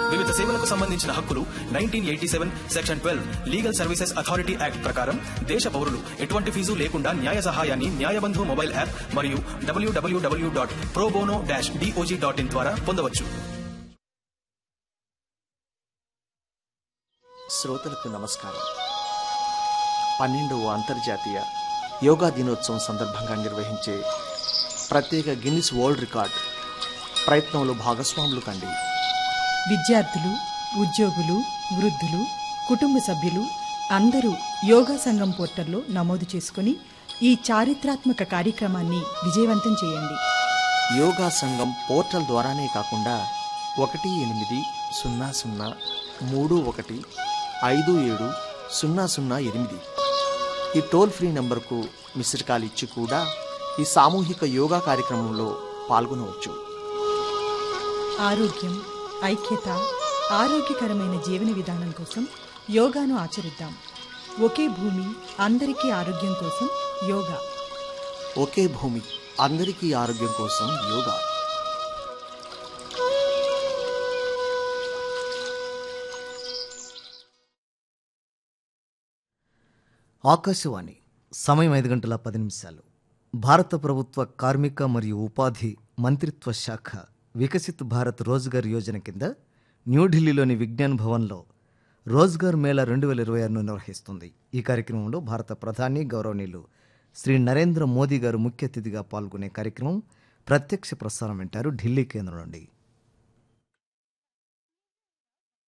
వివిధ సేవలకు సంబంధించిన హక్కులు nineteen eighty seven section twelve legal services authority act ప్రకారం దేశ పౌరులు ఎటువంటి ఫీజు లేకుండా న్యాయ సహాయాన్ని న్యాయబంధు మొబైల్ యాప్ మరియు W W W dot pro bono dash D O J dot in ద్వారా పొందవచ్చు శ్రోతలకు నమస్కారం పన్నెండవ అంతర్జాతీయ యోగా దినోత్సవం సందర్భంగా నిర్వహించే ప్రత్యేక గిన్నిస్ వరల్డ్ రికార్డ్ ప్రయత్నంలో భాగస్వాములు కండి విద్యార్థులు ఉద్యోగులు వృద్ధులు కుటుంబ సభ్యులు అందరూ యోగా సంఘం పోర్టల్లో నమోదు చేసుకుని ఈ చారిత్రాత్మక కార్యక్రమాన్ని విజయవంతం చేయండి యోగా సంఘం పోర్టల్ ద్వారానే కాకుండా ఒకటి ఎనిమిది సున్నా సున్నా మూడు ఒకటి ఐదు ఏడు సున్నా సున్నా ఎనిమిది ఈ టోల్ ఫ్రీ నంబర్కు మిస్డ్ కాల్ ఇచ్చి కూడా ఈ సామూహిక యోగా కార్యక్రమంలో పాల్గొనవచ్చు ఆరోగ్యం ఐక్యత ఆరోగ్యకరమైన జీవన విధానం కోసం యోగాను ఆచరిద్దాం ఒకే భూమి అందరికీ ఆరోగ్యం కోసం యోగా ఒకే భూమి అందరికీ ఆరోగ్యం కోసం యోగా ఆకాశవాణి సమయం ఐదు గంటల పది నిమిషాలు భారత ప్రభుత్వ కార్మిక మరియు ఉపాధి మంత్రిత్వ శాఖ వికసిత్ భారత్ రోజ్గార్ యోజన కింద న్యూఢిల్లీలోని విజ్ఞాన్ భవన్లో రోజ్గార్ మేళా రెండు వేల ఇరవై ఆరును నిర్వహిస్తుంది ఈ కార్యక్రమంలో భారత ప్రధాని గౌరవనీయులు శ్రీ నరేంద్ర మోదీ గారు ముఖ్య అతిథిగా పాల్గొనే కార్యక్రమం ప్రత్యక్ష ప్రసారం వింటారు ఢిల్లీ కేంద్రం నుండి